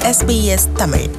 SBS Tamil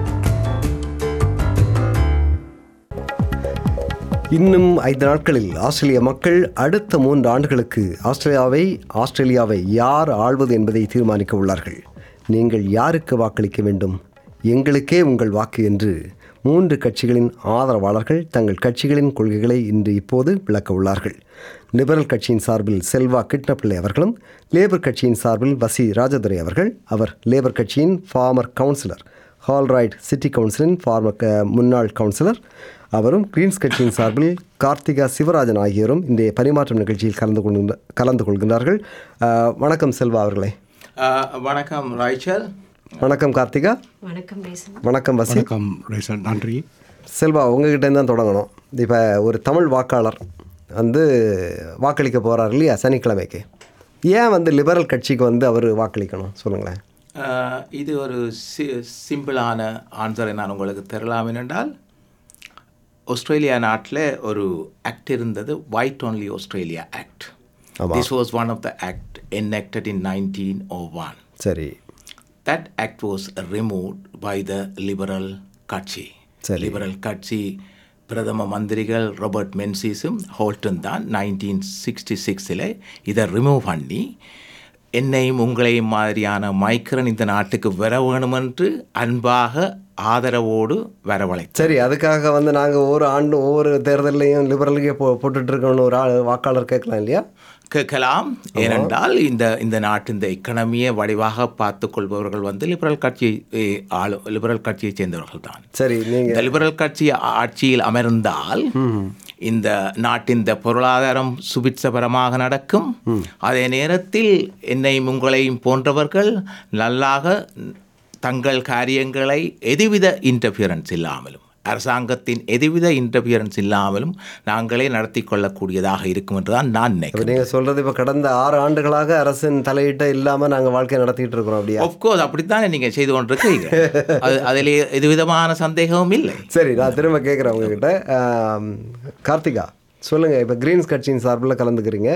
இன்னும் ஐந்து நாட்களில் ஆஸ்திரேலிய மக்கள் அடுத்த மூன்று ஆண்டுகளுக்கு ஆஸ்திரேலியாவை ஆஸ்திரேலியாவை யார் ஆள்வது என்பதை தீர்மானிக்க உள்ளார்கள் நீங்கள் யாருக்கு வாக்களிக்க வேண்டும் எங்களுக்கே உங்கள் வாக்கு என்று மூன்று கட்சிகளின் ஆதரவாளர்கள் தங்கள் கட்சிகளின் கொள்கைகளை இன்று இப்போது விளக்க உள்ளார்கள் லிபரல் கட்சியின் சார்பில் செல்வா கிட்னப்பிள்ளை அவர்களும் லேபர் கட்சியின் சார்பில் வசி ராஜதுரை அவர்கள் அவர் லேபர் கட்சியின் ஃபார்மர் கவுன்சிலர் ஹால்ரைட் சிட்டி கவுன்சிலின் ஃபார்மர் க- முன்னாள் கவுன்சிலர் அவரும் கிரீன்ஸ் கட்சியின் சார்பில் கார்த்திகா சிவராஜன் ஆகியோரும் இந்த பரிமாற்றம் நிகழ்ச்சியில் கலந்து கொள்கின்ற கலந்து கொள்கின்றார்கள் அஹ், வணக்கம் செல்வா அவர்களே அஹ், வணக்கம் ராய்ச்சல் வணக்கம் கார்த்திகா வணக்கம் ரேசன் வணக்கம் வசி வணக்கம் ரேசன் நன்றி செல்வா உங்ககிட்ட தான் தொடங்கணும் இப்போ ஒரு தமிழ் வாக்காளர் வந்து வாக்களிக்க போகிறார் இல்லையா சனிக்கிழமைக்கு ஏன் வந்து லிபரல் கட்சிக்கு வந்து அவர் வாக்களிக்கணும் சொல்லுங்களேன் அஹ், இது ஒரு சி சிம்பிளான ஆன்சரை நான் உங்களுக்கு தரலாம் என்றால் ஆஸ்திரேலியா நாட்டில் ஒரு ஆக்ட் இருந்தது ஒயிட் ஒன்லி ஆஸ்திரேலியா ஆக்ட் ஆமா. This was one of the act enacted in nineteen O one சரி that act was removed by the liberal கட்சி சரி. லிபரல் கட்சி பிரதம மந்திரிகள் ராபர்ட் மென்சிஸும் ஹோல்டன் தான் நைன்டீன் சிக்ஸ்டி சிக்ஸில் இதை ரிமூவ் பண்ணி என்னையும் உங்களையும் மாதிரியான மைக்ரன் இந்த நாட்டுக்கு வர வேணுமென்று அன்பாக ஆதரவோடு வரவழைத்தார் சரி அதுக்காக வந்து நாங்கள் ஒவ்வொரு ஆண்டு ஒவ்வொரு தேர்தல்லையும் லிபரலுக்கே போ போட்டுட்டு இருக்கோம்னு ஒரு ஆள் வாக்காளர் கேட்கலாம் இல்லையா கேட்கலாம் ஏனென்றால் இந்த இந்த நாட்டின் இந்த எக்கனமியை வடிவாக பார்த்துக் கொள்பவர்கள் வந்து லிபரல் கட்சி ஆளு லிபரல் கட்சியைச் சேர்ந்தவர்கள் தான் சரி நீங்கள் இந்த லிபரல் கட்சி ஆட்சியில் அமர்ந்தால் இந்த நாட்டின் இந்த பொருளாதாரம் சுபிட்சபரமாக நடக்கும் அதே நேரத்தில் என்னையும் உங்களையும் போன்றவர்கள் நல்லாக தங்கள் காரியங்களை எதுவித இன்டர்ஃபியரன்ஸ் இல்லாமலும் அரசாங்கத்தின் எதுவித இன்டர்ஃபியரன்ஸ் இல்லாமலும் நாங்களே நடத்தி கொள்ளக்கூடியதாக இருக்கும் என்று தான் நான் இப்போ நினைக்கிறேன் நீங்கள் சொல்கிறது இப்போ கடந்த ஆறு ஆண்டுகளாக அரசின் தலையிட்ட இல்லாமல் நாங்கள் வாழ்க்கை நடத்திட்டு இருக்கிறோம் அப்படியா ஆஃப்கோர்ஸ் அப்படித்தானே நீங்கள் செய்து கொண்டிருக்கீங்க அது அதிலே எது விதமான சந்தேகமும் இல்லை சரி நான் திரும்ப கேட்குறேன் உங்ககிட்ட ஆம், கார்த்திகா சொல்லுங்கள் இப்போ கிரீன்ஸ் கட்சியின் சார்பில் கலந்துக்கிறீங்க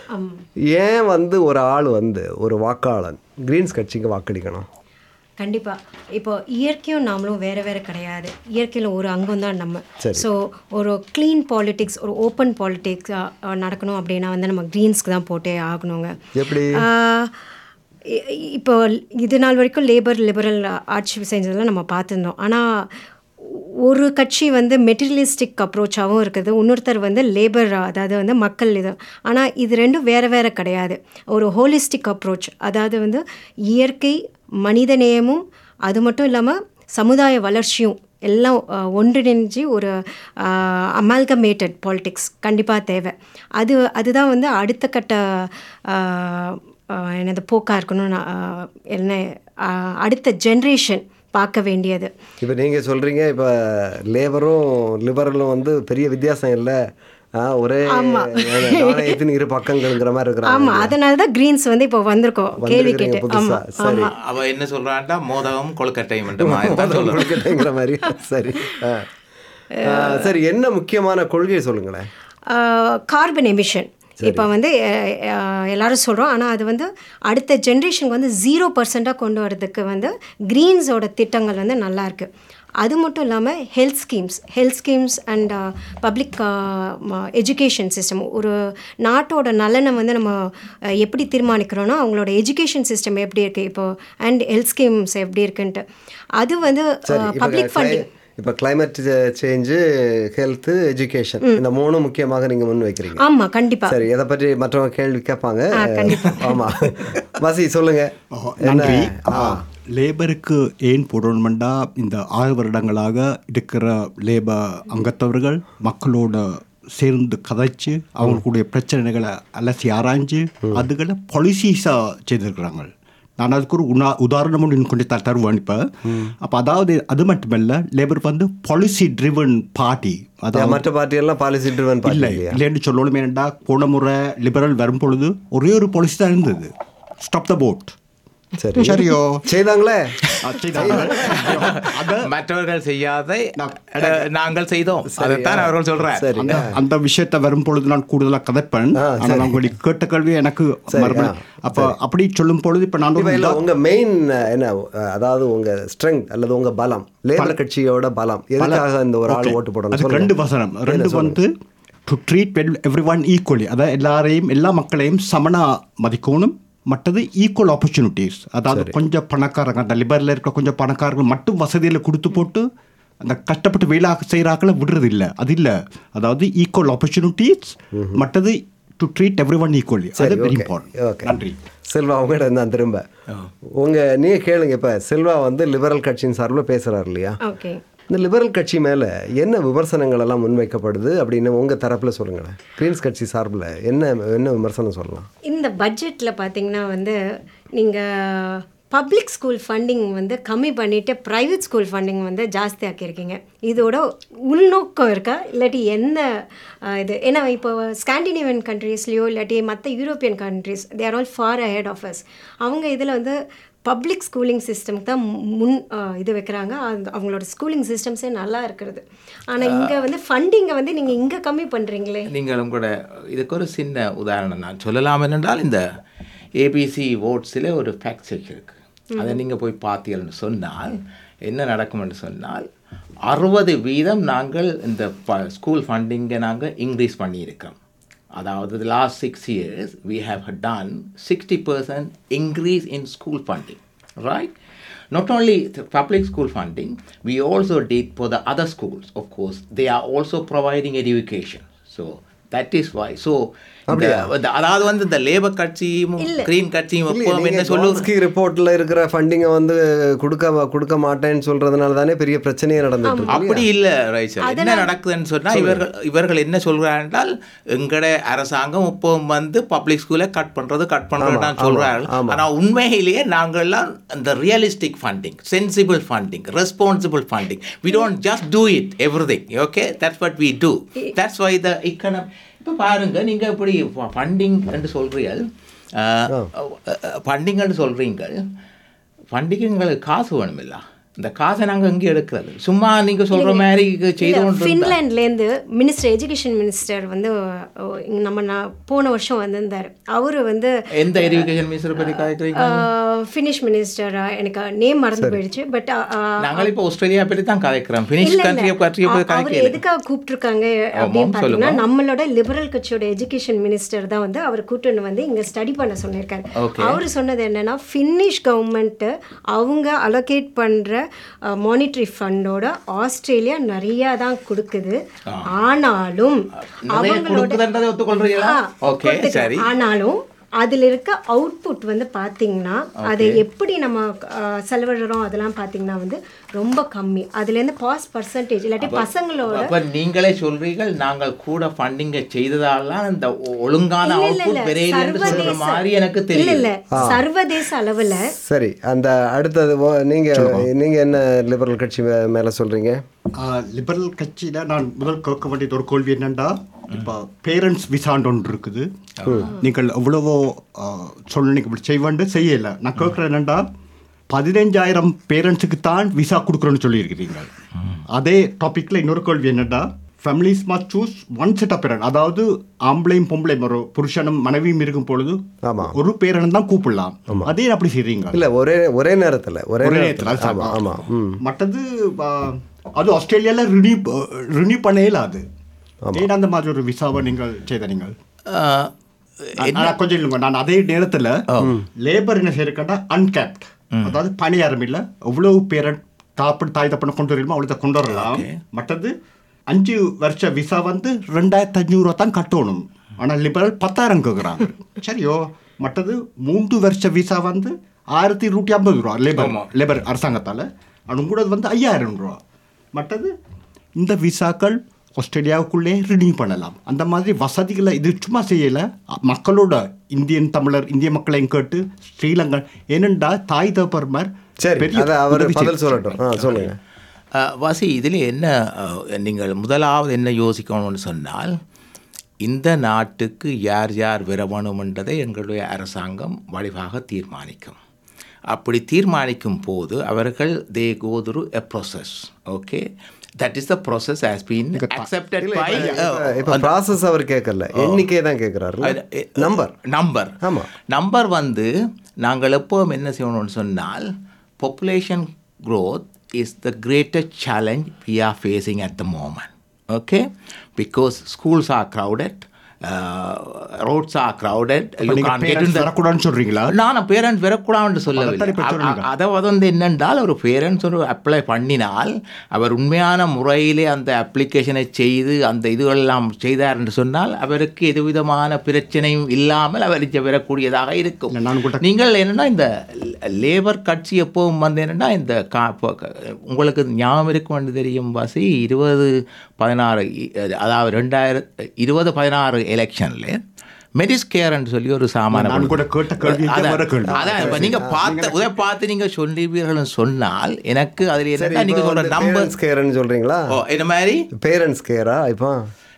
ஏன் வந்து ஒரு ஆள் வந்து ஒரு வாக்காளன் கிரீன்ஸ் கட்சிக்கு வாக்களிக்கணும் கண்டிப்பாக இப்போ இயற்கையும் நாமளும் வேற வேற கிடையாது இயற்கையில் ஒரு அங்கம் தான் நம்ம ஸோ ஒரு க்ளீன் பாலிடிக்ஸ் ஒரு ஓப்பன் பாலிடிக்ஸ் நடக்கணும் அப்படின்னா வந்து நம்ம க்ரீன்ஸ்க்கு தான் போட்டே ஆகணுங்க எப்படி ஆஹ் இ- இப்போ இது நாள் வரைக்கும் லேபர் லிபரல் ஆட்சி செஞ்சதெல்லாம் நம்ம பார்த்துருந்தோம் ஆனால் ஒரு கட்சி வந்து மெட்டீரியலிஸ்டிக் அப்ரோச்சாகவும் இருக்குது இன்னொருத்தர் வந்து லேபர் அதாவது வந்து மக்கள் இது ஆனால் இது ரெண்டும் வேறு வேறு கிடையாது ஒரு ஹோலிஸ்டிக் அப்ரோச் அதாவது வந்து இயற்கை மனித நேயமும் அது மட்டும் இல்லாமல் சமுதாய வளர்ச்சியும் எல்லாம் அஹ், ஒன்றிணைஞ்சு ஒரு அமால்கமேட்டட் பாலிடிக்ஸ் கண்டிப்பாக தேவை அது அதுதான் வந்து அடுத்த கட்ட அஹ், அஹ், என்னது போக்காக இருக்கணும் நான், அஹ், என்ன அஹ், அடுத்த ஜென்ரேஷன் பார்க்க வேண்டியது இப்போ நீங்கள் சொல்கிறீங்க இப்போ லேபரும் லிபரலும் வந்து பெரிய வித்தியாசம் இல்லை ஆ, ஒரே நாணயத்தின் இரு பக்கங்கள்ங்கிற மாதிரி இருக்கிறாங்க ஆமாம் அதனால தான் க்ரீன்ஸ் வந்து இப்போ வந்திருக்கோம் கேள்வி வந்திருக்கிறீங்க கேட்டு புதுசா ஆமாம் சரி அவ என்ன சொல்றான்டா மோதகம் கொழுக்கட்டையும் என்று மாதிரி தான் சொல்றான். கொழுக்கட்டைங்கிற மாதிரி சரி ஆ. ஆ, சரி என்ன முக்கியமான கொள்கை சொல்லுங்களேன் கார்பன் எமிஷன் இப்போ வந்து அஹ், அஹ், எல்லாரும் சொல்கிறோம் ஆனால் அது வந்து அடுத்த ஜென்ரேஷனுக்கு வந்து ஜீரோ பர்சண்ட்டாக கொண்டு வரதுக்கு வந்து க்ரீன்ஸோட திட்டங்கள் வந்து நல்லா இருக்கு அது மட்டும் இல்லாமல் health schemes health schemes and public education system ஒரு நாட்டோட நலனை வந்து நம்ம அஹ், எப்படி தீர்மானிக்கிறோன்னா அவங்களோட எஜுகேஷன் சிஸ்டம் எப்படி இருக்குது இப்போ அண்ட் ஹெல்த் ஸ்கீம்ஸ் எப்படி இருக்குன்ட்டு அது வந்து சரி இப்போ பப்ளிக் ஃபண்டிங் இப்போ கிளைமேட் சேஞ்சு ஹெல்த்து எஜுகேஷன் இந்த மூணும் முக்கியமாக நீங்கள் முன் வைக்கிறீங்க ஆமாம் கண்டிப்பாக சரி இதை பற்றி மற்றவங்க கேள்வி கேட்பாங்க ஆமா வசி சொல்லுங்க நன்றி ஆ லேபருக்கு ஏன் போடணுமெண்டா இந்த ஆறு வருடங்களாக இருக்கிற லேபர் அங்கத்தவர்கள் மக்களோட சேர்ந்து கதைச்சு அவங்களுடைய பிரச்சனைகளை அலசி ஆராய்ஞ்சு அதுகளை பாலிசிஸாக செய்திருக்கிறாங்க நான் அதுக்கு ஒரு உணா உதாரணம் ஒன்று இன்னும் கொஞ்சம் த- தருவேன் இப்போ அப்போ அதாவது அது மட்டுமல்ல லேபர் வந்து பாலிசி ட்ரிவன் பார்ட்டி அதாவது மற்ற பார்ட்டியெல்லாம் பாலிசி ட்ரிவன் பார்ட்டி இல்லை இல்லையா இல்லைன்னு சொல்லணும் ஏன்டா போன முறை லிபரல் வரும் பொழுது ஒரே ஒரு பாலிசி தான் இருந்தது ஸ்டாப் த போட் சரி சரியோ செய்தாங்களே செய்தார்கள். அத மற்றவர்கள் செய்யாதை நான்- அஹ், நாங்கள் செய்தோம் அதைத்தான் அவர்கள் சொல்றார் சரி அந்த அந்த விஷயத்தை வரும் பொழுது நான் கூடுதலா கதைப்பேன் ஆ, ஆனா நான் உங்களுக்கு கேட்ட கேள்வி எனக்கு சரி, மறுபடியும் ஆ, அப்ப அப்படி சொல்லும் பொழுது இப்ப நான் இப்ப ஒரு இல்ல உதா- உங்க மெயின் என்ன அஹ், அதாவது உங்க ஸ்ட்ரெங்க் அல்லது உங்க பலம் லேபர் கட்சியோட பலம் எதுக்காக இந்த ஒரு ஆள் Okay. ஓட்டு போடணும் அதுக்கு சொல்லுங்க. ரெண்டு வசனம் ரெண்டு என்ன வந்து to treat every one equally அதாவது எல்லாரையும் எல்லா மக்களையும் சமனா மதிக்கணும் மற்றது ஈக்குவல் ஆப்பர்ச்சுனிட்டிஸ் அதாவது கொஞ்சம் பணக்காரங்க அந்த லிபரில் இருக்கிற கொஞ்சம் பணக்காரர்கள் மட்டும் வசதியில் கொடுத்து போட்டு அந்த கஷ்டப்பட்டு வேலை செய்கிறாக்களை விடுறது இல்லை அது இல்லை அதாவது ஈக்குவல் ஆப்பர்ச்சுனிட்டிஸ் மற்றது to treat every one equally அது சரி வெரி ஓகே இம்பார்ட்டன்ட் ஓகே நன்றி செல்வா உங்ககிட்ட இருந்தான் திரும்ப உங்க நீங்க கேளுங்க இப்ப செல்வா வந்து லிபரல் கட்சியின் சார்பில் பேசுறாரு இல்லையா ஓகே இந்த லிபரல் கட்சி மேல என்ன விமர்சனங்கள் எல்லாம் முன்வைக்கப்படுது அப்படின்னு உங்க தரப்புல சொல்லுங்களேன் கிரீன்ஸ் கட்சி சார்பில் என்ன என்ன விமர்சனம் சொல்லலாம் இந்த பட்ஜெட்டில் பார்த்தீங்கன்னா வந்து நீங்கள் பப்ளிக் ஸ்கூல் ஃபண்டிங் வந்து கம்மி பண்ணிவிட்டு ப்ரைவேட் ஸ்கூல் ஃபண்டிங் வந்து ஜாஸ்தி ஆக்கியிருக்கீங்க இதோட உள்நோக்கம் இருக்கா இல்லாட்டி என்ன அஹ், இது ஏன்னா இப்போ ஸ்காண்டினேவியன் கண்ட்ரீஸ்லையோ இல்லாட்டி மற்ற European countries they're all far ahead of us அவங்க இதில் வந்து பப்ளிக் ஸ்கூலிங் சிஸ்டம்க்கு தான் முன் அஹ், இது வைக்கிறாங்க அது அவங்களோட ஸ்கூலிங் சிஸ்டம்ஸே நல்லா இருக்கிறது ஆனால் இங்கே வந்து ஃபண்டிங்கை வந்து நீங்கள் இங்கே கம்மி பண்ணுறீங்களே நீங்கள் உங்களோட இதுக்கு ஒரு சின்ன உதாரணம் நான் சொல்லலாம் என்றால் இந்த ஏபிசி ஓட்ஸில் ஒரு ஃபேக்ட் செக் இருக்குது அதை நீங்கள் போய் பார்த்தீங்கன்னு சொன்னால் என்ன நடக்கும்னு சொன்னால் அறுபது வீதம் நாங்கள் இந்த ஸ்கூல் ஃபண்டிங்கை நாங்கள் இன்க்ரீஸ் பண்ணியிருக்கோம் அதாவது last six years we have done sixty percent increase in school funding right not only the public school funding, we also did for the other schools, of course. They are also providing education. So that is why. So இந்த- இந்த- அதாவது வந்து இந்த labour கட்சியும் green கட்சியும் எப்பவும் என்ன சொல்லுவாங்க ரிப்போர்ட்ல இருக்கிற ஃபண்டிங்கை வந்து கொடுக்க கொடுக்க மாட்டேன்னு சொல்றதுனால தானே பெரிய பிரச்சனையே நடந்துட்டு இருக்கு அப்படி இல்லை ரைசர் என்ன நடக்குதுன்னு சொன்னால் இவர்கள் இவர்கள் என்ன சொல்கிறார்கள் என்றால் எங்கட அரசாங்கம் இப்பவும் வந்து பப்ளிக் ஸ்கூலை கட் பண்ணுறது கட் பண்ணுறதுன்னு சொல்கிறார்கள் ஆனால் உண்மையிலேயே நாங்கள்லாம் இந்த realistic funding sensible funding responsible funding we don't just do it everything okay that's what we do that's why the இக்கனம் இப்போ பாருங்க நீங்கள் இப்படி ஃபண்டிங் என்று சொல்கிறீர்கள் ஃபண்டிங்னு சொல்கிறீங்கள் ஃபண்டிங்கு எங்களுக்கு காசு வேணுமில்ல இந்த காசை நாங்கள் எங்கே எடுக்கிறது சும்மா நீங்கள் சொல்கிற மாதிரி செய்து கொண்டு இருந்தா- ஃபின்லாண்ட்லேருந்து மினிஸ்டர் எஜுகேஷன் மினிஸ்டர் வந்து ஓ, இங்க நம்ம நான் போன வருஷம் வந்திருந்தார் அவர் வந்து எந்த எஜுகேஷன் மினிஸ்டர் பற்றி காய்க்கிறீங்க ஃபினிஷ் மினிஸ்டர் எனக்கு நேம் மறந்து போயிடுச்சு பட் நாங்கள் இப்போ ஆஸ்திரேலியா பற்றி தான் கதைக்கிறோம் ஃபினிஷ் இல்ல, கண்ட்ரியை இல்ல. பற்றி அ- அவர் கதைக்கல எதுக்காக கூப்பிட்டுருக்காங்க அப்படின்னு ஆமாம், பார்த்தீங்கன்னா சொல்லுங்க. நம்மளோட லிபரல் கட்சியோட எஜுகேஷன் மினிஸ்டர் தான் வந்து அவர் கூட்டின்னு வந்து இங்க ஸ்டடி பண்ண சொல்லியிருக்காரு Okay. அவர் சொன்னது என்னன்னா ஃபின்னிஷ் கவர்மெண்ட் அவங்க அலோகேட் பண்ற மானிட்டரி ஃபண்டோட ஆஸ்திரேலியா நிறைய தான் கொடுக்குது ஆனாலும் நிறைய அவங்களோட கொடுக்குதுன்றதை ஒத்துக்கொள்றீங்களா ஆ, ஓகே கொடுத்துட்டு. சரி ஆனாலும் அதுல இருக்க அவுட்புட் வந்து பாத்தீங்கன்னா அதை எப்படி நம்ம ஆ, செலவிடுறோம் அதெல்லாம் பாத்தீங்கன்னா வந்து ரொம்ப கம்மி அதுல இருந்து பாஸ் பர்சன்டேஜ் இல்லாட்டி பசங்களோட அப்ப நீங்களே சொல்றீர்கள் நாங்கள் கூட ஃபண்டிங்கை செய்ததாலாம் இந்த ஒ- ஒழுங்கான இல்ல, இல்ல, அவுட்புட் இல்ல. பெரியலன்னு சொல்ற சர்வதேச- மாதிரி எனக்கு இல்ல தெரியல இல்ல சர்வதேச அளவுல சரி அந்த அடுத்தது ஓ- நீங்க நீங்க என்ன லிபரல் கட்சி மே- மேல சொல்றீங்க லிபரல் கட்சியில் நான் முதல் கேட்க வேண்டியது ஒரு கேள்வி என்னென்னா இப்போ பேரண்ட்ஸ் விசாண்டு ஒன்று இருக்குது நீங்கள் எவ்வளவோ சொல்லுங்க இப்படி செய்ய வேண்டும் செய்யலை நான் கேட்குறேன் என்னென்னா பதினஞ்சாயிரம் பேரண்ட்ஸுக்கு தான் விசா கொடுக்குறோன்னு சொல்லியிருக்கிறீங்க அதே டாப்பிக்கில் இன்னொரு கேள்வி என்னென்னா families must choose one set of parent அதாவது ஆம்பளையும் பொம்பளையும் ஒரு புருஷனும் மனைவியும் இருக்கும் பொழுது ஆமா. ஒரு பேரண்ட் தான் கூப்பிடலாம் அதே அப்படி செய்றீங்க இல்ல ஒரே ஒரே நேரத்துல ஒரே ஒரே நேரத்துல நேரத்துல, ஆமா ஆமா ம் மற்றது ஆ, அது ஆஸ்திரேலியாவில் ரினியூ ரினியூ பண்ணவே அது ஏன் அந்த மாதிரி ஒரு விசாவை நீங்கள் செய்த நீங்கள் அஹ், ஆனா கொஞ்சம் இல்லைங்க நான் அதே நேரத்தில் லேபர் என்ன செய்யிருக்கா அன்கேப்ட் அதாவது பணியாரம் இல்லை எவ்வளவு பேரண்ட் தாப்பன் தாய் தப்பனை கொண்டு வரணுமோ அவ்வளோ கொண்டு வரலாம் மற்றது அஞ்சு வருஷ விசா வந்து ரெண்டாயிரத்தி அஞ்சூறுவா தான் கட்டணும் ஆனால் லிபரல் பத்தாயிரம் கேட்குறாங்க சரியோ மற்றது மூன்று வருஷ விசா வந்து ஆயிரத்தி இருநூற்றி ஐம்பது ரூபா லேபர் லேபர் அரசாங்கத்தால் ஆனால் கூட வந்து ஐயாயிரம் ரூபா மற்றது இந்த விசாக்கள் ஆஸ்திரேலியாவுக்குள்ளே ரினியூ பண்ணலாம் அந்த மாதிரி வசதிகளை இது சும்மா செய்யலை மக்களோட இந்தியன் தமிழர் இந்திய மக்களையும் கேட்டு ஸ்ரீலங்கா ஏனென்றா தாய் தகப்பர்மார் சரி அதை அவர் உதவி பதில் செய்ய- சொல்லட்டும் ஆ சொல்லுங்க அஹ், வாசி இதில் என்ன அஹ், நீங்கள் முதலாவது என்ன யோசிக்கணும்னு சொன்னால் இந்த நாட்டுக்கு யார் யார் விரவணுமென்றதை எங்களுடைய அரசாங்கம் வடிவாக தீர்மானிக்கும் அப்படி தீர்மானிக்கும் போது அவர்கள் they go through a process okay that is the process has been accepted by இப்ப ப்ராசஸ் அவர் கேட்கல எண்ணிக்கை தான் கேட்கிறாரு நம்பர் நம்பர் ஆமா. நம்பர் வந்து நாங்கள் எப்போவும் என்ன செய்யணும்னு சொன்னால் population growth is the greatest challenge we are facing at the moment okay because schools are crowded uh, roads are crowded அப்ப நீங்க parents வரக்கூடாதுன்னு சொல்றீங்களா? நான் பேரண்ட்ஸ் வரக்கூடாதுன்னு சொல்லவில்லை அதைத்தான் இப்ப அ- சொல்றீங்க. அ- அதை வந்து என்னென்றால் ஒரு பேரண்ட்ஸ் ஒரு அப்ளை பண்ணினால் அவர் உண்மையான முறையிலே அந்த அப்ளிகேஷனை செய்து அந்த இதுகளெல்லாம் செய்தார் என்று சொன்னால் அவருக்கு எதுவிதமான பிரச்சனையும் இல்லாமல் அவர் இங்கே வரக்கூடியதாக இருக்கும் இல்ல, நான் கூட- நீங்கள் என்னன்னா இந்த லேபர் கட்சி எப்பவும் வந்து என்னன்னா இந்த கா இப்போ க- உங்களுக்கு ஞாபகம் இருக்கும் என்று தெரியும் வாசி இருபது பதினாறு இ- அதாவது ரெண்டாயிரத்து இருபது பதினாறு எலெக்ஷனில் மெடிஸ்கேர்ன்னு சொல்லி ஒரு சாமான நான் கூட கேட்ட கேள்வி அதான், வர கேள்வி. அதான் இப்ப நீங்க பார்த்த உதை பார்த்து நீங்க சொல்லுவீர்கள் சொன்னால் எனக்கு அதுல என்னன்னா நீங்க சொல்ற நம்பர் பேரண்ட்ஸ் கேர்னு சொல்றீங்களா ஓ இந்த மாதிரி பேரண்ட்ஸ் கேரா இப்போ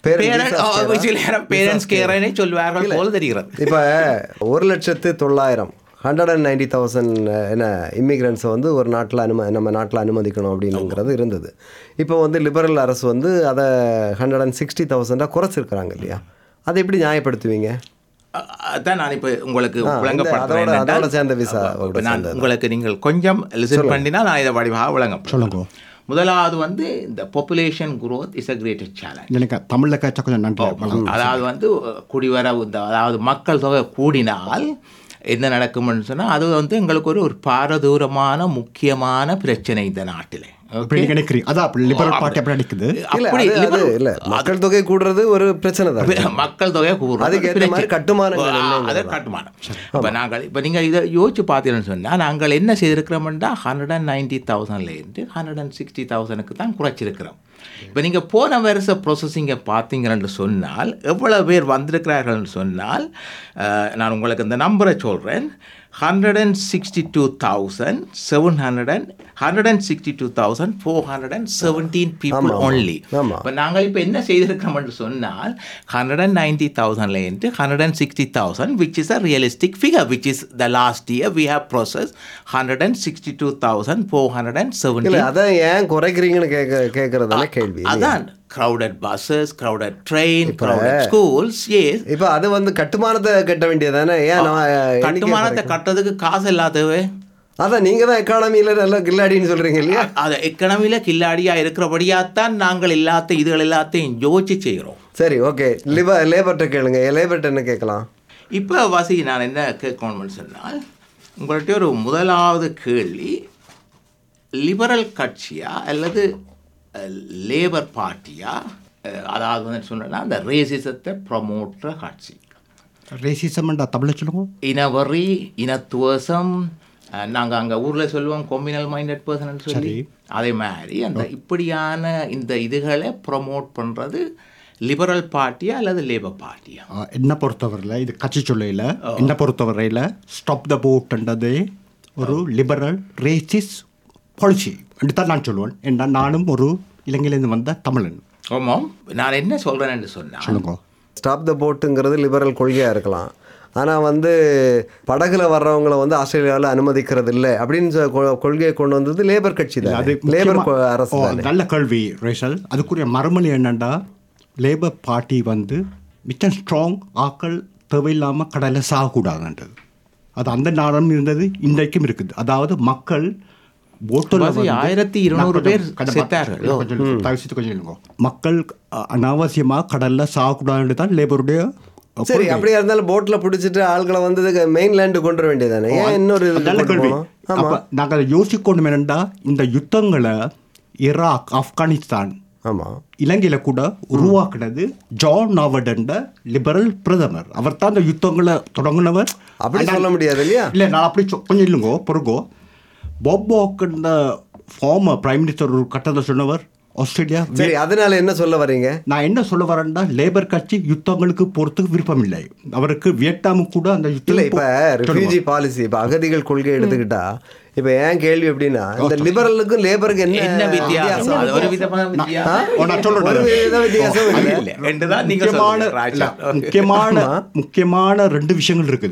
பேரண்ட்ஸ் கேரனே சொல்வார்கள் போல தெரிகிறது இப்போ ஒரு லட்சத்து தொள்ளாயிரம் ஹண்ட்ரட் அண்ட் நைன்டி தௌசண்ட் என்ன இமிக்ரெண்ட்ஸை வந்து ஒரு நாட்டில் அனும நம்ம நாட்டில் அனுமதிக்கணும் அப்படின்னுங்கிறது இருந்தது இப்போ வந்து லிபரல் அரசு வந்து அதை ஹண்ட்ரட் அண்ட் சிக்ஸ்டி தௌசண்டாக குறைச்சிருக்கிறாங்க இல்லையா அதை எப்படி நியாயப்படுத்துவீங்க அ- அதான் நான் இப்ப உங்களுக்கு ஆ, இந்த விளங்கப்படுத்துறேன் அதோட- என்னென்றால், அதோட சேர்ந்த visa அப்ப ஓட நான் சேர்ந்தது. உங்களுக்கு நீங்கள் கொஞ்சம் லிசன் பண்ணினா நான் இதை வடிவாக விளங்க சொல்லுங்க. முதலாவது வந்து இந்த population growth is a greatest challenge எனக்கு தமிழில் கேச்சா கொஞ்சம் நன்றி வணக்கம். அதாவது வந்து குடிவரவு இந்த அதாவது மக்கள் தொகை கூடினால் என்ன நடக்கும்னு சொன்னால் அது வந்து எங்களுக்கு ஒரு ஒரு பாரதூரமான முக்கியமான பிரச்சனை இந்த நாட்டிலே அப்படி நீங்க நினைக்கிறீங்க அதான் அப்படி லிபரல் பார்ட்டி அப்படி நினைக்குது இல்ல அப்படி அது- அது liberal- இல்ல மக்கள் தொகை கூடுறது ஒரு பிரச்சனை தான் மக்கள் தொகை கூடுறது அதுக்கு ஏத்த பிரச்சனை. மாதிரி கட்டுமானங்கள் ஆ, என்னங்கிறது அது கட்டுமானம் இப்போ நாங்கள் இப்போ நீங்கள் இதை யோசிச்சு பார்த்தீங்கன்னு சொன்னால் நாங்கள் என்ன செய்திருக்கிறோம்னா ஹண்ட்ரட் அண்ட் நைன்டி தௌசண்ட்லேருந்து ஹண்ட்ரட் அண்ட் சிக்ஸ்டி தௌசண்ட்க்கு தான் குறைச்சிருக்கிறோம் இப்போ நீங்கள் போன வருஷ ப்ரொசஸிங்கை பார்த்தீங்கன்னு சொன்னால் எவ்வளோ பேர் வந்திருக்கிறார்கள்னு சொன்னால் அஹ், நான் உங்களுக்கு இந்த நம்பரை சொல்கிறேன் hundred and sixty two thousand seven hundred and hundred and sixty two thousand four hundred and seventeen people ஆமா. ஒன்லி ஆமா. இப்போ நாங்கள் இப்போ என்ன செய்திருக்கிறோம் என்று சொன்னால் ஹண்ட்ரட் அண்ட் நைன்டி தௌசண்ட்லேருந்து hundred and sixty thousand which is a realistic figure which is the last year we have process hundred and sixty two thousand four hundred and இல்ல செவன்டி அதான் ஏன் குறைக்கிறீங்கன்னு கேட்க கேட்கறதான கேள்வி அதான் crowded buses crowded train crowded schools yes இப்போ அது வந்து கட்டுமானத்தை கட்ட வேண்டியதானே ஏன் நான் எண்ணிக்கை கட்டுமானத்தை கட்டுறதுக்கு காசு இல்லாதவே அதான் நீங்க தான் எக்கானமியில நல்ல கில்லாடின்னு சொல்றீங்க இல்லையா அது எக்கனமியில் கில்லாடியாக இருக்கிறபடியாத்தான் நாங்கள் எல்லாத்தையும் இதுகள் எல்லாத்தையும் யோசிச்சு செய்கிறோம் சரி ஓகே லிபர் லேபர்கிட்ட கேளுங்க லேபர்கிட்ட என்ன கேட்கலாம் இப்போ வாசி நான் என்ன கேட்கணும்னு சொன்னால் உங்கள்கிட்ட ஒரு முதலாவது கேள்வி லிபரல் கட்சியா அல்லது லேபர் பார்ட்டியா அஹ், அதாவது வந்து சொன்னா அந்த ரேசிசத்தை ப்ரமோட்ற கட்சி ரேசிசம்டா தமிழில் சொல்லுங்க இனவரி இனத்துவசம் நாங்கள் அங்கே ஊரில் சொல்லுவோம் கொம்யூனல் மைண்டட் பர்சன் சொல்லி அதே மாதிரி அந்த இப்படியான இந்த இதுகளை ப்ரமோட் பண்ணுறது லிபரல் பார்ட்டியா அல்லது லேபர் பார்ட்டியா ஆ, என்னை பொறுத்தவரையில் இது கட்சி சொல்லையில் என்னை பொறுத்தவரையில் ஸ்டாப் த போட்ன்றது ஒரு லிபரல் ரேசிஸ் பாலிசி தான் நான் சொல்லுவேன் ஏன்னா நானும் ஒரு இலங்கையிலேருந்து வந்த தமிழன் ஆமாம் நான் என்ன சொல்கிறேன்னு சொன்னால் சொல்லுங்க ஸ்டாப் த போட்டுங்கிறது லிபரல் கொள்கையா இருக்கலாம் ஆனா வந்து படகுல வர்றவங்கள வந்து ஆஸ்திரேலியாவில் அனுமதிக்கிறது இல்லை அப்படின்னு சொ- கொ- கொள்கையை கொண்டு வந்தது லேபர் கட்சி தான் அது லேபர் முக்கியமா- கொ- அரசு ஓ, தானே நல்ல கேள்வி ரேஷல் அதுக்குரிய மறுமொழி என்னண்டா லேபர் பார்ட்டி வந்து மிச்சம் ஸ்ட்ராங் ஆக்கள் தேவையில்லாமல் கடலில் சாகக்கூடாதுன்றது அது அந்த நாளும் இருந்தது இன்றைக்கும் இருக்குது அதாவது மக்கள் போட்டில் வாசி, ஆயிரத்தி இருநூறு பேர் செத்தார்கள். கொஞ்சம் இல்லைங்க மக்கள் அ, அனாவசியமா கடல்ல சாகக்கூடாதுன்னு தான் லேபருடைய சரி அப்படியா இருந்தாலும் போட்ல பிடிச்சிட்டு ஆள்களை வந்து மெயின்லேண்டு கொண்டு வர வேண்டியதானே ஏன் இன்னொரு இதுக்கு நல்ல கொண்டு கேள்வி போகணும்? ஆமா அப்ப நாங்கள் யோசிக்கணும் என்னண்டா இந்த யுத்தங்களை ஈராக் ஆப்கானிஸ்தான் ஆமா இலங்கையில கூட உருவாக்குனது ஜான் நாவர்ட் லிபரல் பிரதமர் அவர் தான் இந்த யுத்தங்களை தொடங்கினவர் அப்படி சொல்ல முடியாது இல்லையா இல்ல நான் அப்படி சொ- கொஞ்சம் இல்லைங்கோ பொறுங்கோ பாப் இந்த ஃபார்மர் பிரைம் மினிஸ்டர் ஒரு கட்டத்தை சொன்னவர் ஆஸ்திரேலியா சரி அதனால என்ன சொல்ல வர்றீங்க நான் என்ன சொல்ல வரேன்னா லேபர் கட்சி யுத்தங்களுக்கு போறதுக்கு விருப்பம் இல்லை அவருக்கு வியட்நாமு கூட அந்த இல்ல யுத்தம் இப்ப ரெஃப்யூஜி பாலிசி இப்ப அகதிகள் கொள்கை எடுத்துக்கிட்டா இப்ப ஏன் கேள்வி எப்படின்னா இந்த லிபரலுக்கும் லேபருக்கும் என்ன என்ன வித்தியாசம் அது ஒரு விதமான வித்தியாசம் ஓ, நான் சொல்றேன். ஒரு வித வித்தியாசம் அது இல்லை. இல்லை ரெண்டு தான் நீங்க முக்கியமான சொல்றீங்க, ராஜா. இல்ல, முக்கியமான முக்கியமான ரெண்டு விஷயங்கள் இருக்குது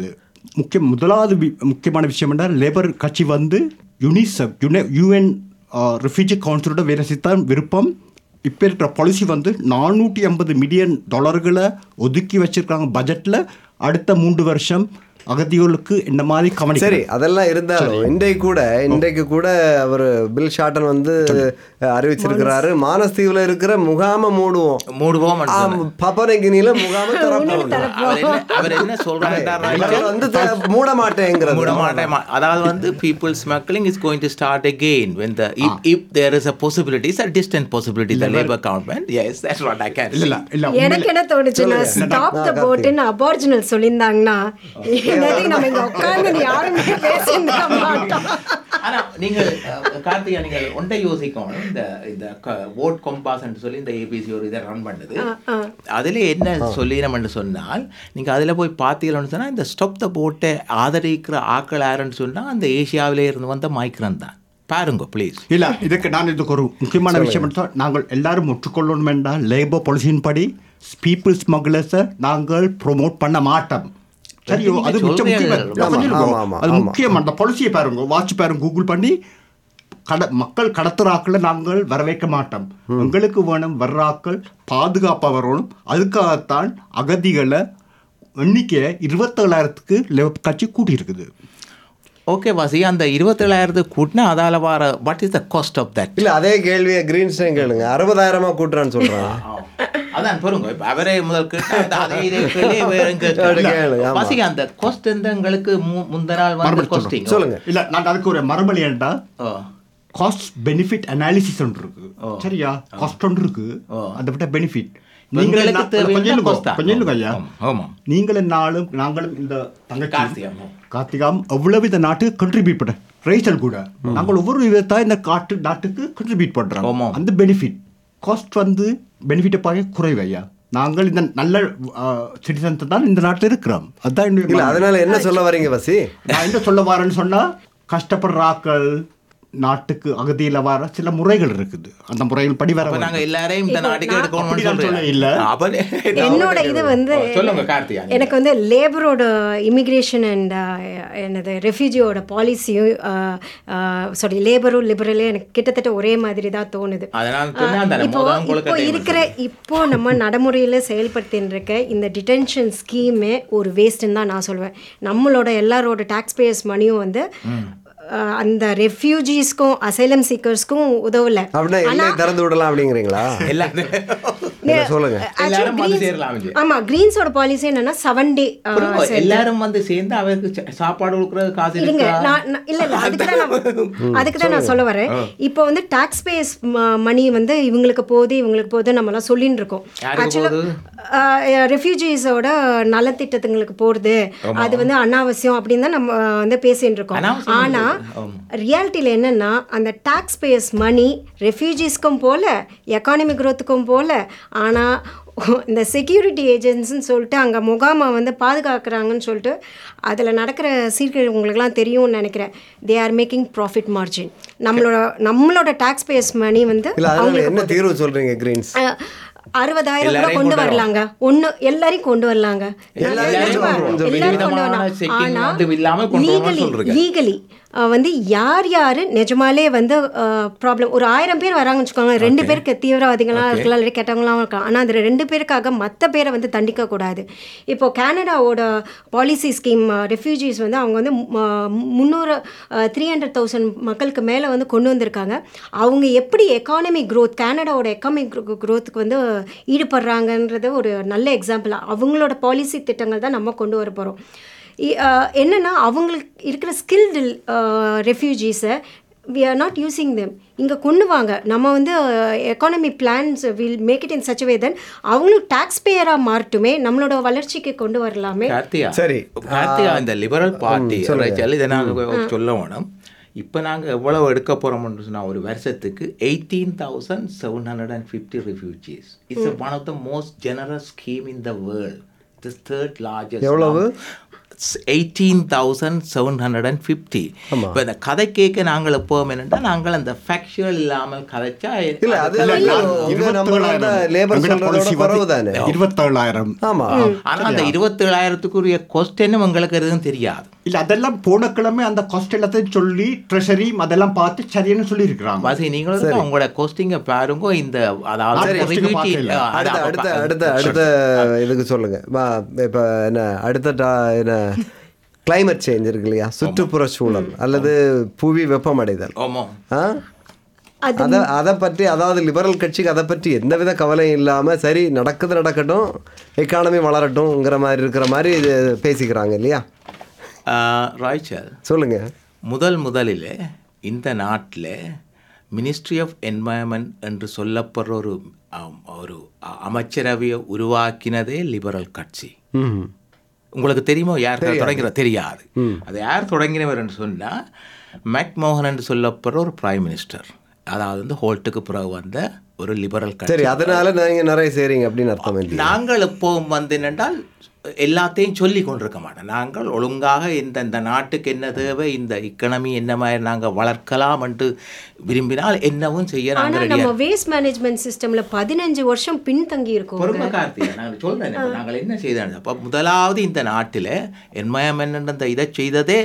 முக்கிய முதலாவது வி- முக்கியமான விஷயம் என்றால் லேபர் கட்சி வந்து யுனிசெஃப் யுனே யூஎன் ரெஃப்யூஜி கவுன்சிலோட வேலை செய்தான் விருப்பம் இப்போ இருக்கிற பாலிசி வந்து நானூற்றி ஐம்பது மில்லியன் டாலர்களை ஒதுக்கி வச்சிருக்காங்க பட்ஜெட்டில் அடுத்த மூன்று வருஷம் அகதிகளுக்கு இந்த மாதிரி சரி கவனிக்க அதெல்லாம் இருந்தாலும் இன்றைக்கு கூட இன்றைக்கு கூட அவர் பில் ஷார்டன் வந்து அஹ், அறிவிச்சிருக்கிறாரு மானஸ்தீவில் இருக்கிற முகாம மூடுவோம் மூடுவோம் பப்பனகினியில முகாம திறப்போம் அவர் என்ன அவர் என்ன சொல்றாரு இவர் வந்து த- மூட மாட்டேங்கிறது மூட மாட்டேன் மா- அதாவது வந்து people smuggling is going to start again when the if, if there is a possibility it's a distant possibility the labor government yes that's what i can see இல்லை இல்லை எனக்கு என்ன தோணுச்சுன்னா ஸ்டாப் த போட்டுன்னு அபார்ஜினல் சொல்லியிருந்தாங்கன்னா என்னது நம்ம இங்க உட்கார்ந்து யாருமே பேசியிருக்க மாட்டோம் ஆனா நீங்கள் அஹ், கார்த்திகா நீங்கள் ஒன்றை யோசிக்கணும் இந்த இந்த ஓட் கொம்பாஸ் சொல்லி இந்த ஏபிசி ஒரு இதை ரன் பண்ணுது அதுல என்ன சொல்லிடணும்னு சொன்னால் நீங்க அதுல போய் பார்த்தீங்கன்னு சொன்னா இந்த ஸ்டாப் த போட்டை ஆதரிக்கிற ஆக்கள் யாருன்னு சொன்னா அந்த ஏசியாவிலே இருந்து வந்த மைக்ரன் தான் பாருங்க ப்ளீஸ் இல்லை இதுக்கு நான் இதுக்கு ஒரு முக்கியமான விஷயம் எடுத்தா நாங்கள் எல்லாரும் ஒற்றுக்கொள்ளணும் என்றால் லேபர் பாலிசியின் படி பீப்புள் ஸ்மக்லர்ஸை நாங்கள் ப்ரோமோட் பண்ண மாட்டோம் சரியோ நீங்க அது முக்கிய சொல்றீங்க. முக்கியம் ஆமா, கொஞ்சம் ஆமா, இருக்கும். ஆமா, அது ஆமா. முக்கியம் அந்த பாலிசியை பாருங்க வாட்ச் பாருங்க கூகுள் பண்ணி கட மக்கள் கடத்துற ஆக்களை நாங்கள் வரவேற்க மாட்டோம் எங்களுக்கு வேணும் வர்ற ஆக்கள் பாதுகாப்பாக வரணும் அதுக்காகத்தான் அகதிகளை எண்ணிக்கையை இருபத்தேழாயிரத்துக்கு லேபர் கட்சி கூட்டியிருக்குது ஓகே வாசி அந்த இருபத்தேழாயிரத்து கூட்டினா அதால வர what is the cost of that இல்ல அதே கேள்வியை கிரீன்ஸ்டைன் கேளுங்க அறுபதாயிரமா கூட்டுறான்னு சொல்றான் அதான் பாருங்க இப்ப அவரே முதல் கேட்டா அந்த அதே இதே கேள்வி வேற எங்க கேளு, ஆமா. வாசி அந்த காஸ்ட் எந்த எங்களுக்கு மு- முந்த நாள் வந்து மறுபடியும் காஸ்டிங் சொல்லுங்க இல்லை நாங்கள் அதுக்கு ஒரு மறுமொழி ஏன்டா காஸ்ட் பெனிஃபிட் அனாலிசிஸ் ஒன்று இருக்கு சரியா காஸ்ட் ஒன்று இருக்கு அதை விட பெனிஃபிட் எங்களுக்கு தேவையான கொஞ்சம் cost தான். கொஞ்சம் இல்லைங்க ஐயா ஆமா, ஆமா. நீங்களும் நாளும் நாங்களும் இந்த தங்கச்சி கார்த்திகா. கார்த்திகாம் எவ்வளவு இந்த நாட்டுக்கு கண்ட்ரிபியூட் பண்ண ரேசல் கூட நாங்கள் ஒவ்வொரு விதத்தா இந்த காட்டு நாட்டுக்கு கண்ட்ரிபியூட் பண்றோம் ஆமா. அந்த பெனிஃபிட் காஸ்ட் வந்து பெனிஃபிட்டை பார்க்க குறைவு ஐயா நாங்கள் இந்த நல்ல சிட்டிசன்ஸ் தான் இந்த நாட்டில் இருக்கிறோம் அதான் இல்ல என்னுடைய அதனால என்ன சொல்ல வரீங்க வசி நான் என்ன சொல்ல வரேன்னு சொன்னா கஷ்டப்படுற ஆக்கள் நாட்டுக்கு அகதியில வர சில முறைகள் இருக்குது அந்த முறைகள் படி வர அப்ப நாங்க எல்லாரையும் இந்த நாட்டுக்கு எடுக்கணும்னு அப்படி நான் சொல்றேன் சொல்ல இல்ல. அப்ப என்னோட இது வந்து சொல்லுங்க கார்த்திகா எனக்கு வந்து லேபரோட இமிக்ரேஷன் அண்ட் என்னது ரெஃப்யூஜியோட பாலிசியும் சாரி லேபரும் லிபரலும் எனக்கு கிட்டத்தட்ட ஒரே மாதிரி தான் தோணுது அதனால சொன்னா அந்த இப்போ முதல் உங்களுக்கு இப்போ இருக்கிற இப்போ நம்ம நடைமுறையில் செயல்படுத்தின்னு இருக்க இந்த டிடென்ஷன் ஸ்கீமே ஒரு வேஸ்ட்டுன்னு தான் நான் சொல்லுவேன் நம்மளோட எல்லாரோட டாக்ஸ் பேயர்ஸ் மணியும் வந்து அஹ், அந்த ரெஃப்யூஜிஸ்க்கும் அசைலம் சீக்கர்ஸ்க்கும் உதவல அப்படின்னா எல்லை திறந்து விடலாம் அப்படிங்கிறீங்களா இல்ல, சொல்லுங்க எல்லாரும் வந்து சேரலாம் இது. ஆமா கிரீன்ஸோட பாலிசி என்னன்னா செவன் டே புரியுங்க? எல்லாரும் வந்து சேர்ந்து அவருக்கு ச- சாப்பாடு கொடுக்கறது காசு இருங்க இருக்கா நான் நான்- இல்ல இல்ல அதுக்கு தான் நான் அதுக்கு தான் நான் சொல்ல வரேன் இப்போ வந்து டாக்ஸ் பேஸ் மணி வந்து இவங்களுக்கு போகுது இவங்களுக்கு போகுது நம்மலாம் சொல்லின்னு இருக்கோம் யாருக்கு ரெஃப்யூஜிஸோட நலத்திட்டத்துங்களுக்கு போகிறது அது வந்து அனாவசியம் அப்படின்னு தான் நம்ம வந்து பேசின்னு இருக்கோம் அனாவசியம் ஆனா ரியாலிட்டியில் என்னன்னா அந்த டாக்ஸ் பேஸ் மணி ரெஃப்யூஜிஸ்க்கும் போல எக்கானமி growth-க்கும் போல ஆனா இந்த செக்யூரிட்டி ஏஜென்ட்ஸ்னு சொல்லிட்டு அங்கே முகாமை வந்து பாதுகாக்கிறாங்கன்னு சொல்லிட்டு அதில் நடக்கிற சீர்கேடு உங்களுக்குலாம் தெரியும்னு நினைக்கிறேன் they are making profit margin நம்மளோட நம்மளோட டாக்ஸ் பேஸ் மணி வந்து இல்ல அதனால என்ன தீர்வு சொல்றீங்க கிரீன்ஸ் அஹ், அறுபதாயிரம் கூட எல்லாரையும் கொண்டு கொண்டு வரலாங்க ஒண்ணு எல்லாரையும் கொண்டு வரலாங்க எல்லாரையும் நிஜமா, கொண்டு வரலாம். எல்லாரும் கொண்டு விதமான வரலாம் checking ஆனா வந்து இல்லாம கொண்டு வரணும்னு லீகலி சொல்றீங்க. லீகலி வந்து யார் யார் நிஜமாலே வந்து ப்ராப்ளம் ஒரு ஆயிரம் பேர் வராங்கன்னு வச்சுக்கோங்க ரெண்டு பேருக்கு தீவிரவாதிகளாக இருக்கலாம் இல்லை கெட்டவங்களாம் இருக்கலாம் ஆனால் அந்த ரெண்டு பேருக்காக மற்ற பேரை வந்து தண்டிக்க கூடாது இப்போ கனடாவோட பாலிசி ஸ்கீம் ரெஃப்யூஜிஸ் வந்து அவங்க வந்து முந்நூறு த்ரீ ஹண்ட்ரட் தௌசண்ட் மக்களுக்கு மேலே வந்து கொண்டு வந்திருக்காங்க அவங்க எப்படி எக்கானமி growth கனடாவோட எக்கானமிக் growthக்கு வந்து ஈடுபடுறாங்கன்றது ஒரு நல்ல எக்ஸாம்பிள் அவங்களோட பாலிசி திட்டங்கள் தான் நம்ம கொண்டு வர போகிறோம் என்னென்னா அவங்களுக்கு இருக்கிற ஸ்கில்டு ரெஃப்யூஜிஸை we are not using them இங்கே கொண்டு வாங்க நம்ம வந்து economy plans will make it in such way then அவங்களும் டாக்ஸ் பேயராக மாறட்டுமே நம்மளோட வளர்ச்சிக்கு கொண்டு வரலாமே கார்த்திகா சரி. கார்த்திகா இந்த லிபரல் பார்ட்டி இதை நாங்கள் சொல்ல வேணும் இப்போ நாங்கள் எவ்வளவு எடுக்க போகிறோம்னு சொன்னால் ஒரு வருஷத்துக்கு eighteen thousand seven hundred and fifty refugees it's one of the most generous scheme in the world this third largest எவ்வளவு? Eighteen thousand seven hundred and fifty இப்போ இந்த கதை கேட்க நாங்கள் எப்போவும் என்னென்னா நாங்கள் அந்த ஃபேக்சுவல் இல்லாமல் கதைச்சா இல்ல அது இல்ல, நான் உங்க நம்பர் வந்து லேபர் எங்கட சொல்றதோட policy குறவு வந்து தானே இருபத்தேழாயிரம் ஆமா ஆனால் அந்த இருபத்தேழாயிரத்துக்குரிய கொஸ்டினும் எங்களுக்கு எதுவும் தெரியாது இல்ல அதெல்லாம் போன கிழமை அந்த காஸ்ட் எல்லாத்தையும் சொல்லி ட்ரெஷரி அதெல்லாம் பார்த்து சரின்னு சொல்லி இருக்கிறாங்க வாசி நீங்களும் தான் உங்களோட கோஸ்டிங்கை பாருங்க இந்த அதாவது சரி, costing review பார்க்கல. team- அஹ், அடுத்த அதான் அடுத்த அப்ப- அடுத்த அடுத்த இதுக்கு சொல்லுங்க வா, இப்ப என்ன அடுத்த டா- என்ன climate சேஞ்ச் இருக்கு இல்லையா சுற்றுப்புற சூழல் அல்லது புவி வெப்பமடைதல் ஆமாம் ஆ? அத அதை பற்றி அதாவது லிபரல் கட்சிக்கு அதை பற்றி எந்தவித கவலையும் இல்லாம சரி நடக்குது நடக்கட்டும் எக்கானமி வளரட்டும்ங்கிற மாதிரி இருக்கிற மாதிரி இது பேசிக்கிறாங்க இல்லையா அஹ், ராய்ச்சல் சொல்லுங்க முதல் முதலில் இந்த நாட்டில் மினிஸ்ட்ரி ஆஃப் என்வாயன்மெண்ட் என்று சொல்லப்படுற ஒரு ஆம், ஒரு அ- அமைச்சரவையை உருவாக்கினதே லிபரல் கட்சி ம் உங்களுக்கு தெரியுமோ யார் தொடங்கிற தெரியாது அது யார் தொடங்கினவர் என்று சொன்னால் மேக்மோகன் என்று சொல்லப்படுற ஒரு பிரைம் மினிஸ்டர் அதாவது வந்து ஹோல்ட்டுக்கு பிறகு வந்த ஒரு லிபரல் கட்சி சரி அதனால நீங்க நிறைய செய்றீங்க அப்படின்னு அர்த்தம் இல்லையா நாங்கள் எப்பவும் வந்து என்னென்றால் எல்லாத்தையும் சொல்லி கொண்டிருக்க மாட்டோம் நாங்கள் ஒழுங்காக இந்த இந்த நாட்டுக்கு என்ன தேவை இந்த இக்கனமி என்ன மாதிரி நாங்கள் வளர்க்கலாம் என்று விரும்பினால் என்னவும் செய்ய ஆனா நாங்கள் நம்ம ரெடியாக வேஸ்ட் மேனேஜ்மெண்ட் சிஸ்டம்ல பதினஞ்சு வருஷம் பின்தங்கி இருக்கோம் பொறுமை கார்த்திகை நாங்கள் சொல்றேன் இப்ப நாங்கள் என்ன செய்தோம் அப்போ முதலாவது இந்த நாட்டில் என்மயமென்ட் அந்த இதை செய்ததே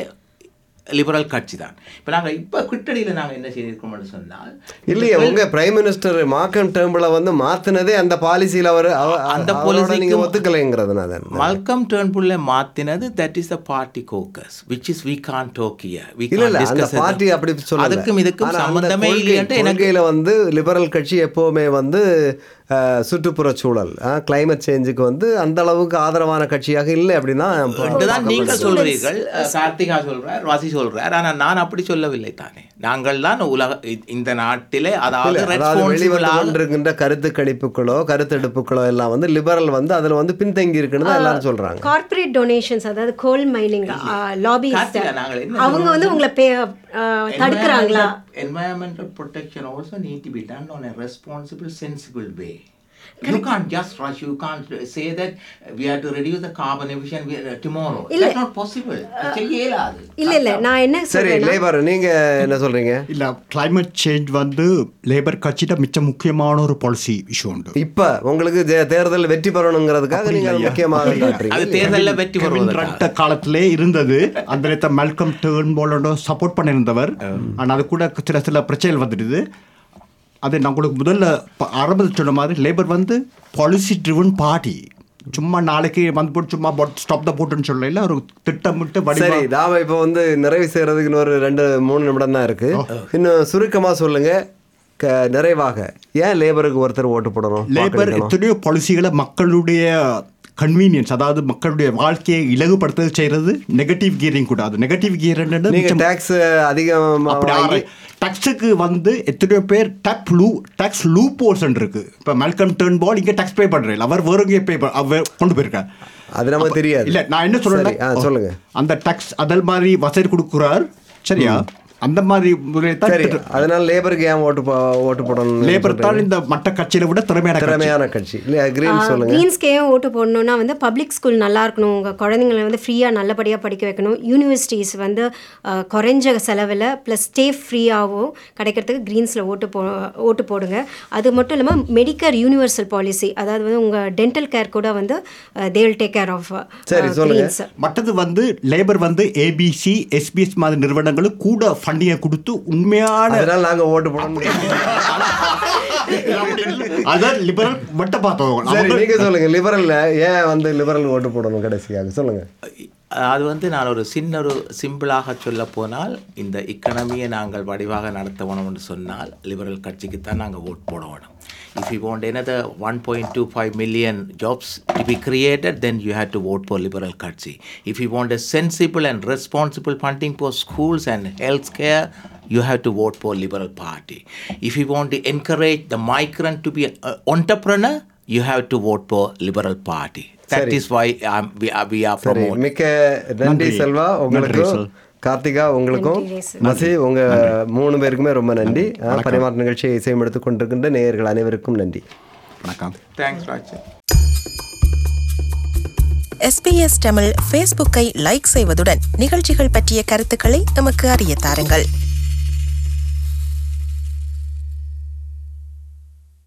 லிபரல் கட்சி தான் இப்போ நாங்கள் இப்போ கிட்டடியில் நாங்கள் என்ன செய்திருக்கோம்னு சொன்னால் இல்லையே உங்க பிரைம் மினிஸ்டர் மார்க்கம் டேர்ம்பிள வந்து மாத்துனதே அந்த பாலிசியில அவர் அவ- அந்த அவரோட policy நீங்க க்கு- ஒத்துக்கலைங்கிறதுனால தான். மல்கம் டேர்ன்புள்ள மாத்தினது that is the party caucus which is we can talk here we இல்ல இல்ல கான் அந்த டிஸ்கஸ் பார்ட்டி அப்படி சொல்லல அதுக்கும் இதுக்கும் ஆனா அந்த சம்பந்தமே கொள்கை- இல்லையன்ட்டு எனக்கு கொள்கையில வந்து லிபரல் கட்சி எப்பவுமே வந்து அஹ், சுற்றுப்புற சூழல் கிளைமேட் சேஞ்சுக்கு வந்து அந்த அளவுக்கு ஆதரவான கட்சியாக இல்லை அப்படின்னா தான் நீங்கள் சொல்றீர்கள் அஹ், கார்த்திகா சொல்றார் வாசி சொல்றார் ஆனா நான் அப்படி சொல்லவில்லை தானே நாங்கள் தான் உலக இ- இந்த நாட்டிலே அதாவது அதாவது வெளிவந்து ரெஸ்பான்சிபிளாக கொண்டிருக்கின்ற கருத்து கணிப்புகளோ கருத்தெடுப்புகளோ எல்லாம் வந்து லிபரல் வந்து அதுல வந்து பின்தங்கி இருக்குன்னு தான் எல்லாரும் சொல்றாங்க கார்ப்பரேட் டொனேஷன்ஸ் அதாவது கோல் மைனிங் லாபி கார்த்திகா, நாங்கள் என்ன அவங்க வந்து உங்களை பே ஆ, தடுக்கிறாங்களா environmental protection also need to be done on a responsible sensible way you can't just rush you can't say that we have to reduce the carbon emission we- uh, tomorrow that's not possible அது செய்ய இயலாது இல்ல இல்ல நான் என்ன சரி சொல்றேன்னா labour நீங்க என்ன சொல்றீங்க இல்ல climate சேஞ்ச் வந்து லேபர் கட்சியிட மிச்ச முக்கியமான ஒரு பாலிசி இஷ்யூ உண்டு இப்ப உங்களுக்கு ஜெ- தேர்தல் வெற்றி பெறணுங்கிறதுக்காக நீங்க அதை முக்கியமாக அது காட்டுறீங்க தேர்தலில் வெற்றி கெவின் பெறுவதற்காக ரட்ட காலத்திலே இருந்தது அந்த நேரத்தை மல்கம் டேர்ன்போலோட சப்போர்ட் பண்ணியிருந்தவர் ஆனால் அது கூட சில சில பிரச்சனைகள் வந்துடுது அது நான் உங்களுக்கு முதல்ல ப- ஆரம்பத்தில் சொன்ன மாதிரி லேபர் வந்து பாலிசி ட்ரிவன் பார்ட்டி சும்மா நாளைக்கு வந்து போட்டு சும்மா ஸ்டாப் த போட்டுன்னு சொல்லல ஒரு திட்டமிட்டு வடிவா சரி நாம இப்போ வந்து நிறைவு செய்யறதுக்கு இன்னொரு ரெண்டு மூணு நிமிடம் தான் இருக்கு இன்னும் சுருக்கமா சொல்லுங்க க- நிறைவாக ஏன் லேபருக்கு ஒருத்தர் ஓட்டு போடணும் லேபர் வாக்களிக்கணும்? எத்தனையோ பாலிசிகளை மக்களுடைய கன்வீனியன்ஸ் அதாவது மக்களுடைய வாழ்க்கையை இலகுபடுத்த செய்யறது நெகட்டிவ் கியரிங் கூட அது நெகட்டிவ் கியர் நீங்க டாக்ஸ் அதிகம் அப்படி வாங்கி- டாக்ஸுக்கு வந்து எத்தனையோ பேர் take loo tax loopholes இருக்கு இப்போ மெல்கம் டேர்ன் பால் இங்கே டாக்ஸ் பே பண்றேன் அவர் வேறு பே அவர் கொண்டு போயிருக்கார் அது நமக்கு தெரியாது இல்ல நான் என்ன சரி, ஆ, சொல்றேன் சொல்லுங்க அந்த டாக்ஸ் அதல் மாதிரி வசதி கொடுக்குறார் சரியா அந்த மாதிரி முறையை தான் சரி திட்டு- அதனால லேபருக்கு ஏன் ஓட்டு போ- ஓட்டு போடணும் லேபர் தான் இந்த மற்ற கட்சியில விட திறமையான கட்சி. திறமையான கட்சி இல்லையா கிரீன் சொல்லுங்க க்ரீன்ஸ்க்கு ஏன் ஓட்டு போடணும்னா வந்து பப்ளிக் ஸ்கூல் நல்லா இருக்கணும் உங்கள் குழந்தைங்களை வந்து ஃப்ரீயாக நல்லபடியாக படிக்க வைக்கணும் யூனிவர்சிட்டிஸ் வந்து அஹ், குறைஞ்ச செலவில் ப்ளஸ் ஸ்டே ஃப்ரீயாகவும் கிடைக்கிறதுக்கு க்ரீன்ஸில் ஓட்டு போ ஓட்டு போடுங்க அது மட்டும் இல்லாமல் மெடிக்கல் யூனிவர்சல் பாலிசி அதாவது வந்து உங்கள் டென்டல் கேர் கூட வந்து they will take care of சரி, சொல்லுங்க. க்ரீன்ஸ் மற்றது வந்து லேபர் வந்து ஏபிசி எஸ்பிஎஸ் மாதிரி நிறுவனங்களுக்கு கூட ஃபண்டிங்கை கொடுத்து உண்மையான அதனால நாங்க ஓட்டு போடணும் அதான் லிபரல் மட்டும் பார்த்தோம் சரி அவங்க- நீங்க சொல்லுங்க லிபரல்ல ஏன் வந்து லிபரல் ஓட்டு போடணும் கடைசியாக சொல்லுங்க அது வந்து நான் ஒரு சின்ன ஒரு சிம்பிளாக சொல்ல போனால் இந்த இக்கனமியை நாங்கள் வடிவாக நடத்த வேணும்னு சொன்னால் லிபரல் கட்சிக்கு தான் நாங்கள் ஓட் போட வேணும் if you want another one point two five million jobs to be created then you have to vote for liberal கட்சி if you want a sensible and responsible funding for schools and health care you have to vote for liberal party if you want to encourage the migrant to be an entrepreneur you have to vote for liberal party that சரி. is why um, we are, we are சரி promoting மிக்க நன்றி செல்வா உங்களுக்கும் கார்த்திகா உங்களுக்கும் நன்றி, ரேசல். மசி உங்க மூணு பேருக்குமே ரொம்ப நன்றி ஆ, பரிமாற்ற நிகழ்ச்சியை இசையம் எடுத்துக் கொண்டிருக்கின்ற நேயர்கள் அனைவருக்கும் நன்றி வணக்கம் thanks Raja எஸ்பிஎஸ் தமிழ் ஃபேஸ்புக்கை லைக் செய்வதுடன் நிகழ்ச்சிகள் பற்றிய கருத்துக்களை எமக்கு அறிய தாருங்கள்